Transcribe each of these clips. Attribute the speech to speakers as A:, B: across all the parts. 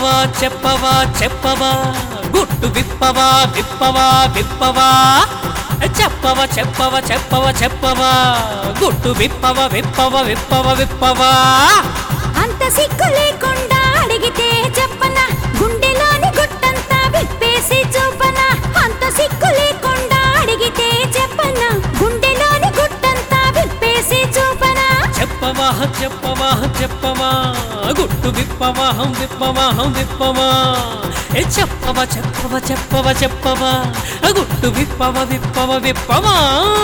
A: చెప్పవా చెప్పవా చెప్పవా గుట్టు విప్పవా విప్పవా విప్పవా చెప్పవా చెప్పవా చెప్పవా చెప్పవా గుట్టు విప్పవా విప్పవా విప్పవా విప్పవా
B: అంత సిగ్గు లేకుండా అడిగితే చెప్పన గుండెలోని గుట్టంతా విప్పేసి చూపన అంత సిగ్గు లేకుండా అడిగితే చెప్పన గుండెలోని గుట్టంతా విప్పేసి చూపన
A: చెప్పవా చెప్పవా చెప్పవా గుట్టు విప్పవా విప్పవా విప్పవా ఏ చెప్పవా చెప్పవా చెప్పవా చెప్పవా గుట్టు విప్పవా విప్పవా విప్పవా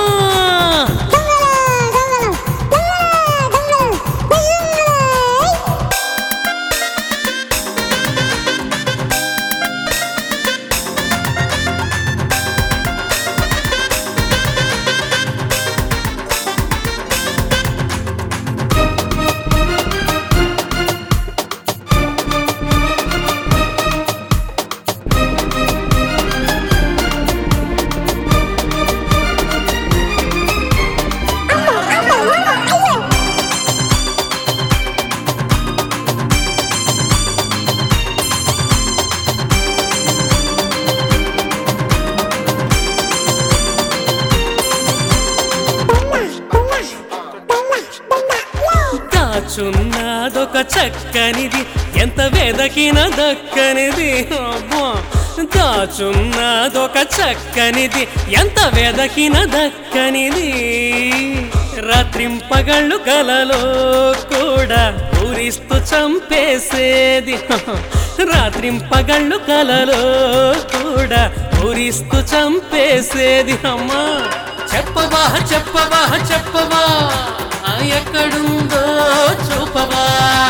A: దాచున్నదొక చక్కనిది ఎంత వెదకిన దక్కనిది అబ్బా దాచున్నదొక చక్కనిది ఎంత వెదకిన దక్కనిది రాత్రింపగళ్ళు కలలో కూడా ఊరిస్తూ చంపేసేది రాత్రింపగళ్ళు కలలో కూడా ఊరిస్తూ చంపేసేది అమ్మా చెప్పవా చెప్పవా చెప్పవా ఆ ఎక్కడుందో చూపవా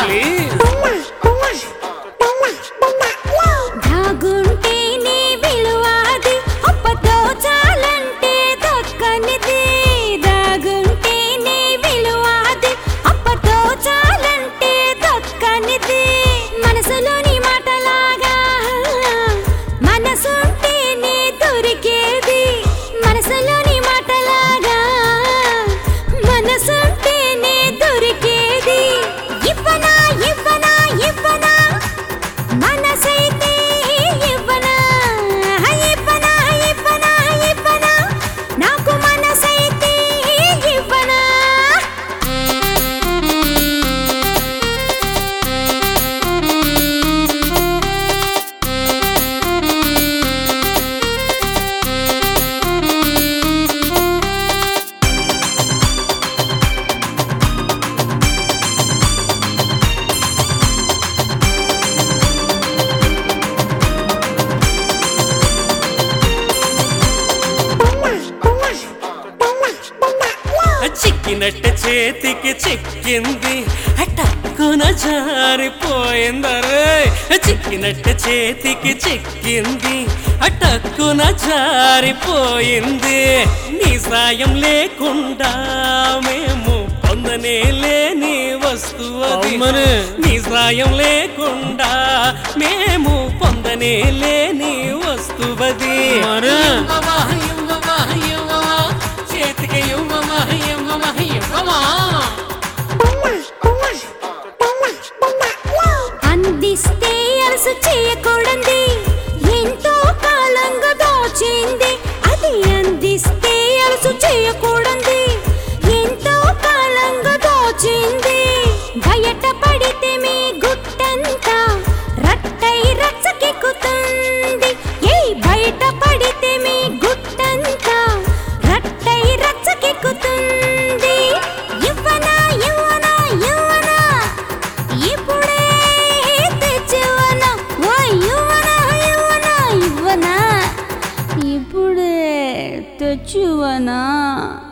B: దాగుంటేనే విలువాది అప్పతో చాలంటే దక్కనిది దాగుంటేనే విలువాది అప్పతో చాలంటే దక్కనిది మనసులోని మాటలాగా మనసుంటేనే దొరికేది మనసులోని మాటలాగా మనసుంటేనే దొరికేది ఇవ్వనా ఇవ్వనా ఇవ్వనా మనసైతే ఇవ్వనా ఇవ్వనా ఇవ్వనా ఇవ్వనా నాకు మనసైతే ఇవ్వనా
A: చిక్కినట్టు చేతికి చిక్కింది టక్కున జారిపోయిందరే చిక్కినట్టు చేతికి చిక్కింది టక్కున జారిపోయింది నీ సాయం లేకుండా మేము పొందనే లేని వస్తువు అది. నీ సాయం లేకుండా మేము పొందనే లేని వస్తువది ఇవ్వవా, ఇవ్వవా, ఇవ్వవా, చేతికి ఇవ్వమా ఇవ్వమా ఇవ్వమా
B: అందిస్తే అలసు చేయకూడంది ఎంతో కాలంగా దోచింది అది అందిస్తే అలసు చేయకూడంది ఎంతో కాలంగా దోచింది బయట పడితే మీ గుట్టంతా రట్టై రచ్చకెక్కుతుంది ఏ బయట పడితే మీ గుట్టంతా రట్టై రచ్చకెక్కుతుంది ఇవ్వనా ఇవ్వనా ఇవ్వనా ఇప్పుడే తెచ్చివనా ఓ ఇవ్వనా ఇవ్వనా ఇవ్వనా ఇప్పుడే తెచ్చివనా